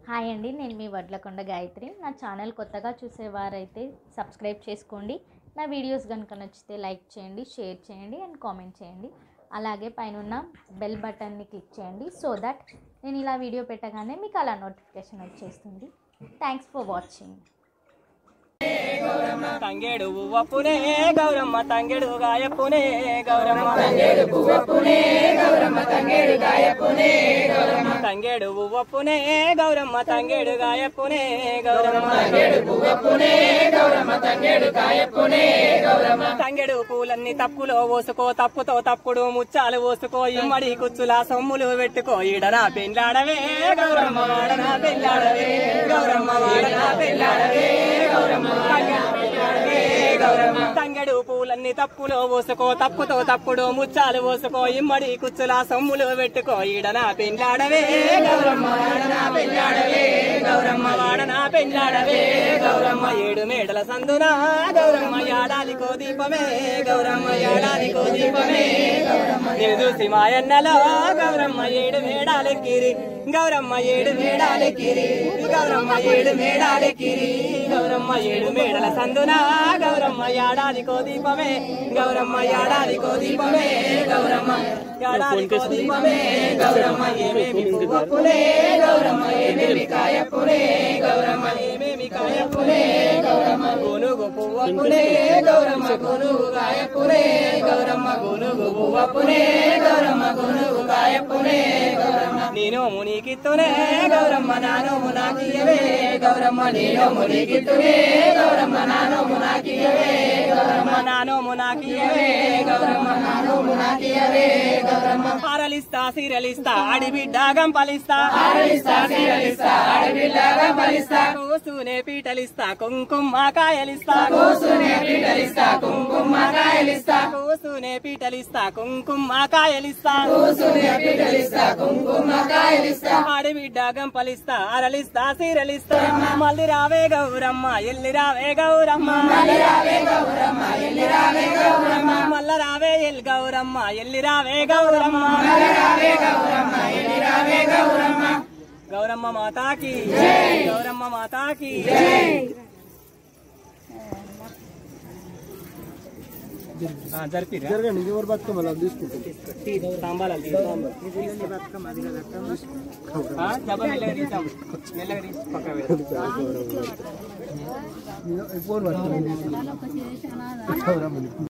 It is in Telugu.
హాయ్ అండి నేను మీ వడ్లకొండ గాయత్రి నా ఛానల్ కొత్తగా చూసేవారైతే సబ్స్క్రైబ్ చేసుకోండి నా వీడియోస్ కనుక నచ్చితే లైక్ చేయండి షేర్ చేయండి అండ్ కామెంట్ చేయండి అలాగే పైన బెల్ బటన్ని క్లిక్ చేయండి సో దట్ నేను ఇలా వీడియో పెట్టగానే మీకు అలా నోటిఫికేషన్ వచ్చేస్తుంది థ్యాంక్స్ ఫర్ వాచింగ్ తంగేడు పువ్వప్పునే గౌరమ్మ తంగేడు గాయప్పునే గౌరమ్మ తంగేడు పువ్వప్పునే గౌరమ్మ తంగేడు గాయప్పునే గౌరమ్మ తంగేడు పువ్వప్పునే గౌరమ్మ తంగేడు గాయప్పునే గౌరమ్మ తంగేడు పువ్వప్పునే గౌరమ్మ తంగేడు గాయప్పునే గౌరమ్మ తంగేడు పూలన్నీ తప్పులో పోసుకో తప్పుతో తప్పుడు ముచ్చాలు పోసుకో ఇమ్మడి కుచ్చులా సొమ్ములు పెట్టుకో ఈడనా పెళ్ళాడవే గౌరమ్మ వాడనా పెళ్ళాడవే గౌరమ్మ వాడనా పెళ్ళాడవే గౌరమ్మ తంగడు పూలన్నీ తప్పులో పోసుకో తప్పుతో తప్పుడు ముచ్చాలు పోసుకో ఇమ్మడి కుచ్చులా సొమ్ములు పెట్టుకో ఈడనా పెళ్ళాడవే గౌరమ్మ వాడనా పెళ్ళాడవే గౌరమ్మ వాడనా పెళ్ళాడవే గౌరమ్మ ఏడు మేడల సందున గౌరమ్మ ఏడాదికో దీపమే గౌరమ్మ ఏడాదికో దీపమే నేను చూసి మాయన్నలో గౌరమ్మ ఏడు మేడాలెక్కిరి గౌరమ్మ ఏడు మేడాలెక్కిరి గౌరమ్మ ఏడు మేడాలెక్కిరి గౌరమ్మ ఏడు మేడల సందున గౌరమ్మ ఏడాదికో దీపమే గౌరమ్మ ఏడాదికో దీపమే గౌరమ్మ ఏడాదికో దీపమే గౌరమ్మ ఏమేమి పువ్వప్పులే గౌరమ్మ ఏమేమి కాయప్పులే గౌరమ్మ ఏమేమి కాయప్పులే గౌరమ్మ గోనుగు పువ్వప్పులే గౌరమ్మ గోనుగు కాయప్పులే గౌరమ్మ గోనుగు పువ్వప్పులే గౌరమ్మ గోనుగు కాయప్పులే గౌరమ్మ నేను మునికిత్తునే గౌరమ్మ నాను మునాకియవే గౌరమ్మ నేను మునికిత్తునే గౌరమ్మ నాను మునాకియవే గౌరమ్మ నాను మునాకియవే గౌరమ్మ నాను మునాకియవే గౌరమ్మ హారలిస్తా సీరలిస్తా ఆడిబిడ్డ గంపలిస్తా హారలిస్తా సీరలిస్తా ఆడిబిడ్డ గంపలిస్తా కూసునే పీటలిస్తా కుంకుమ కాయలిస్తా కూసునే పీటలిస్తా కుంకుమ కాయలిస్తా కూసునే పీటలిస్తా కుంకుమ కాయలిస్తా కూసునే పీటలిస్తా కుంకుమ కాయలిస్తా ఆడిబిడ్డ గంపలిస్తా అరలిస్తా సీరలిస్తా మళ్ళీ రావే గౌరమ్మ ఎల్లి రావే గౌరమ్మ మళ్ళీ రావే గౌరమ్మ ఎల్లి రావే గౌరమ్మ మల్ల రావే ఎల్ గౌరమ్మ ఎల్లి రావే గౌరమ్మ రావే గౌరమ్మ ఎల్లి రావే గౌరమ్మ గౌరమ్మ మాతాకి గౌరమ్మ మాతాకి జరిపి జరగండి ఎవరు బతుకమ్మ అలా తీసుకుంటాం తాంబాలాలు తీసు, తాంబాలు. ఆ, డబ్బా మెల్లగా తీద్దాం. మెల్లగా తీసి పక్కన పెడదాం. ఫోన్ పట్టుకోండి